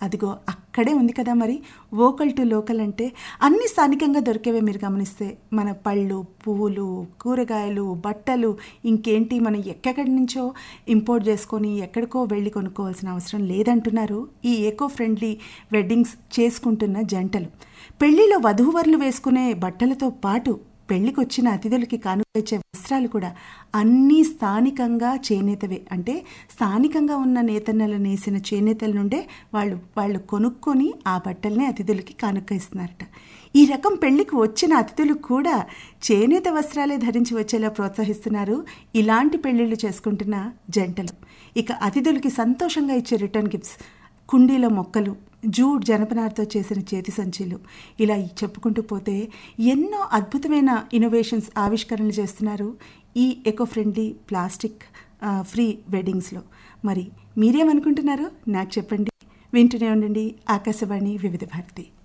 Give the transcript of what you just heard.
అదిగో అక్కడే ఉంది కదా మరి వోకల్ టు లోకల్ అంటే అన్ని స్థానికంగా దొరికేవే మీరు గమనిస్తే మన పళ్ళు పువ్వులు కూరగాయలు బట్టలు ఇంకేంటి మనం ఎక్కడి నుంచో ఇంపోర్ట్ చేసుకొని ఎక్కడికో వెళ్ళి కొనుక్కోవాల్సిన అవసరం లేదంటున్నారు ఈ ఏకో ఫ్రెండ్లీ వెడ్డింగ్స్ చేసుకుంటున్న జంటలు పెళ్లిలో వధూవరులు వేసుకునే బట్టలతో పాటు పెళ్లికి వచ్చిన అతిథులకి కానుకొచ్చే వస్త్రాలు కూడా అన్నీ స్థానికంగా చేనేతవే అంటే స్థానికంగా ఉన్న నేతన్నలు నేసిన చేనేతల నుండే వాళ్ళు వాళ్ళు కొనుక్కొని ఆ బట్టల్ని అతిథులకి కానుక ఇస్తున్నారట ఈ రకం పెళ్లికి వచ్చిన అతిథులు కూడా చేనేత వస్త్రాలే ధరించి వచ్చేలా ప్రోత్సహిస్తున్నారు ఇలాంటి పెళ్లిళ్ళు చేసుకుంటున్న జంటలు ఇక అతిథులకి సంతోషంగా ఇచ్చే రిటర్న్ గిఫ్ట్స్ కుండీల మొక్కలు జూడ్ జనపనారతో చేసిన చేతి సంచులు ఇలా చెప్పుకుంటూ పోతే ఎన్నో అద్భుతమైన ఇన్నోవేషన్స్ ఆవిష్కరణలు చేస్తున్నారు ఈ ఎకో ఫ్రెండ్లీ ప్లాస్టిక్ ఫ్రీ వెడ్డింగ్స్లో మరి మీరేమనుకుంటున్నారో నాకు చెప్పండి వింటూనే ఉండండి ఆకాశవాణి వివిధ భారతి